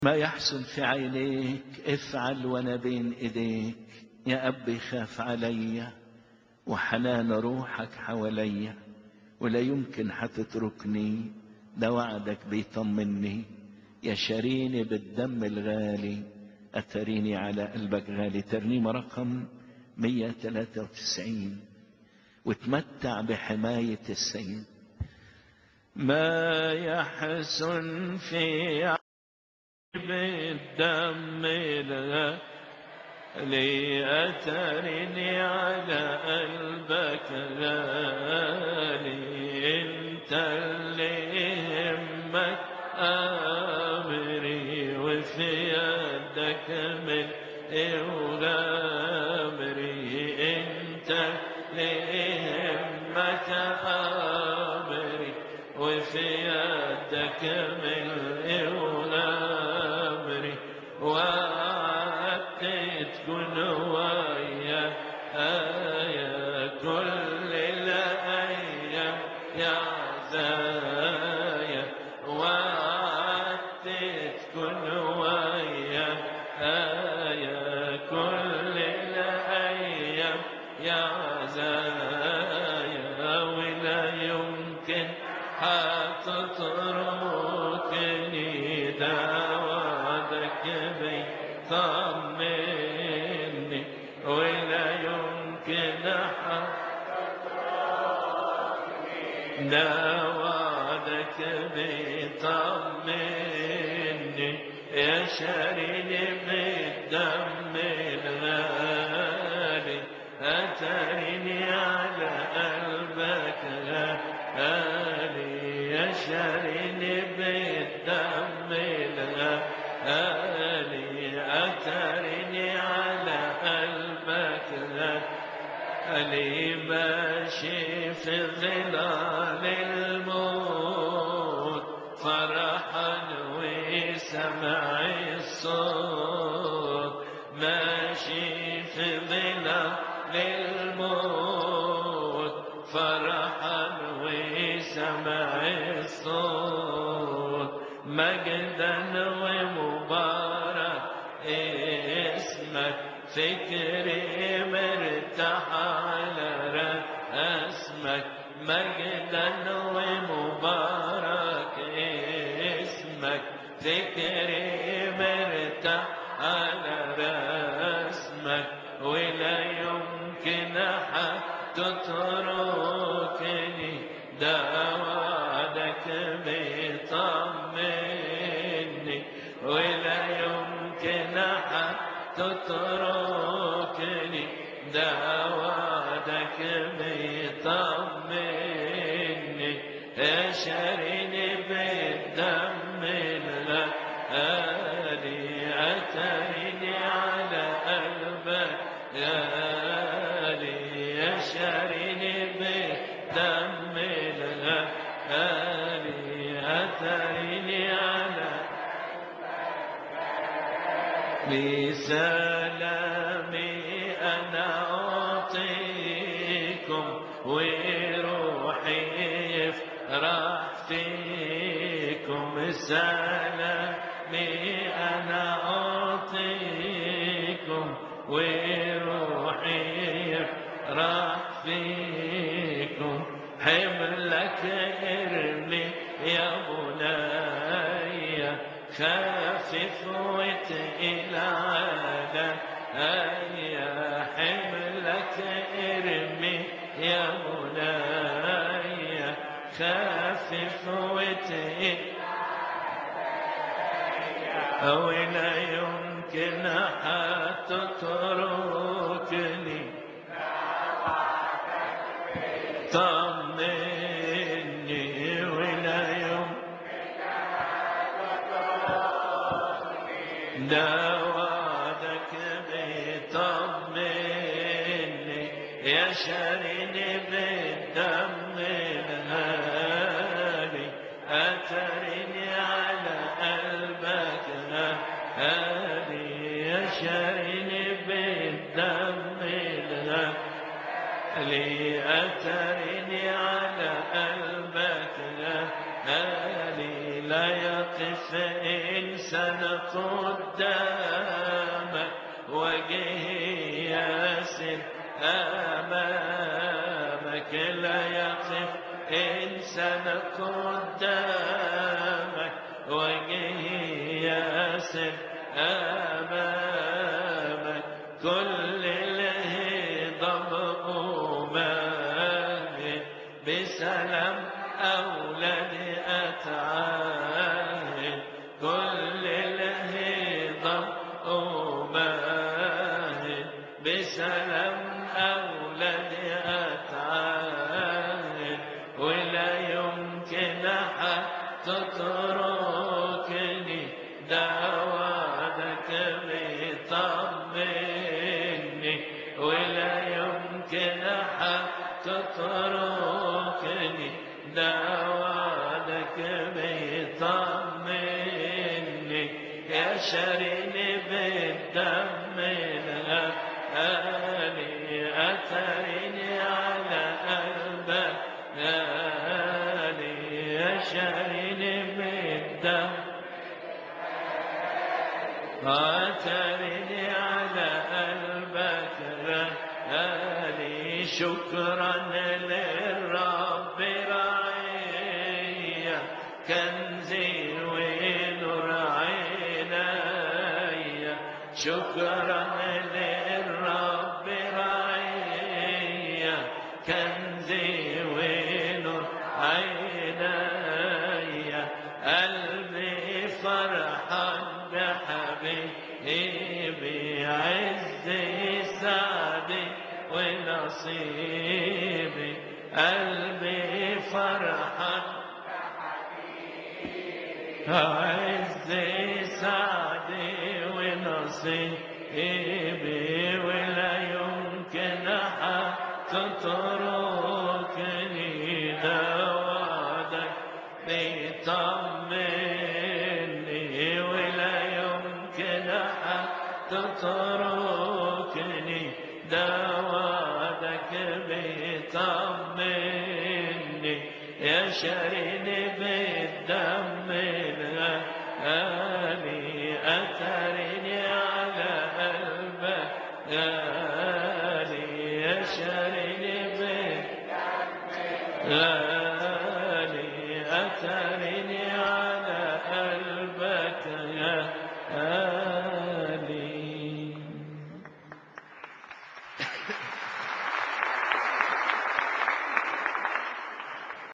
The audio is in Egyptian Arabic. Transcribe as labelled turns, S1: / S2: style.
S1: ما يحسن في عينيك افعل وانا بين ايديك يا اب خاف عليا وحنان روحك حواليا ولا يمكن حتتركني ده وعدك بيطمني يا شاريني بالدم الغالي أتريني على قلبك غالي ترنيمة رقم 193 وتمتع بحماية السيد ما يحسن في بالدم الغالي أترني على قلبك غالي انت اللي همك امري وفي يدك من اغامري انت اللي همك امري وفي يدك من اغامري وعدت تكون ويا آية كل الأيام يا زايا وعدت تكون ويا آية كل الأيام يا زايا ولا يمكن حتتركني ده وعدك بيطمني ولا يمكن ده وعدك بيطمني يا شاريني بالدم الغالي أتريني على قلبك غالي يا شاريني بالدم الغالي أتريني على قلبك غالي ماشي في ظلال الموت فرحا وسمع الصوت ماشي في ظلال الموت فرحا وسمع الصوت مجدا ومبارك اسمك فكري مرتاح على رسمك مجدا ومبارك اسمك فكري مرتاح على رسمك ولا يمكن تتركني ده وعدك بيطمني ولا يمكن تتركني ده وعدك بيطمني يا شاريني بالدم الغالي أتريني على قلبك غالي يا شاريني بالدم الغالي أتريني على بسلامي أنا أعطيكم وروحي يفرح فيكم سلامي أنا أعطيكم وروحي يفرح فيكم حملك ارمي يا بني خفف وتقيل على يا حملك ارمي يا بني خفف وتقيل أو لا يمكن حتتركني طمني ولا يمكن ده وعدك بيطمني يا شاريني بالدم الغالي أتريني على قلبك غالي يا شاريني بالدم الغالي أتريني على قلبك غالي لا يقف إنسان قدامك وجه ياسر أمامك لا يقف إنسان قدامك وجه ياسر أمامك كل الهضم أمامك بسلام أولاد أتعاهد كل الهضم أمامك بسلام أولاد أتعاهد ولا يمكن تتركني دعواتك بيطمني ولا يمكن تتركني دعواتك بيطمني يا شريني بالدم الغالي أتريني على قلبك غالي يا شريني بالدم أتريني على قلبك غالي شكرا للرب رعيا كنزي ونور عيني شكرا للرب رعيا كنزي ونور عيني قلبي فرحان بحبيبي عزي سعدي ونصيبي قلبي فرحان عزي سعدي ونصيبي ولا يمكن تتركني دوادك بيطمني ولا يمكن تتركني دوادك بيطمني يا شريني بالدم الغالي أثرني على قلبك غالي يا شريني بالدم غالي أثرني على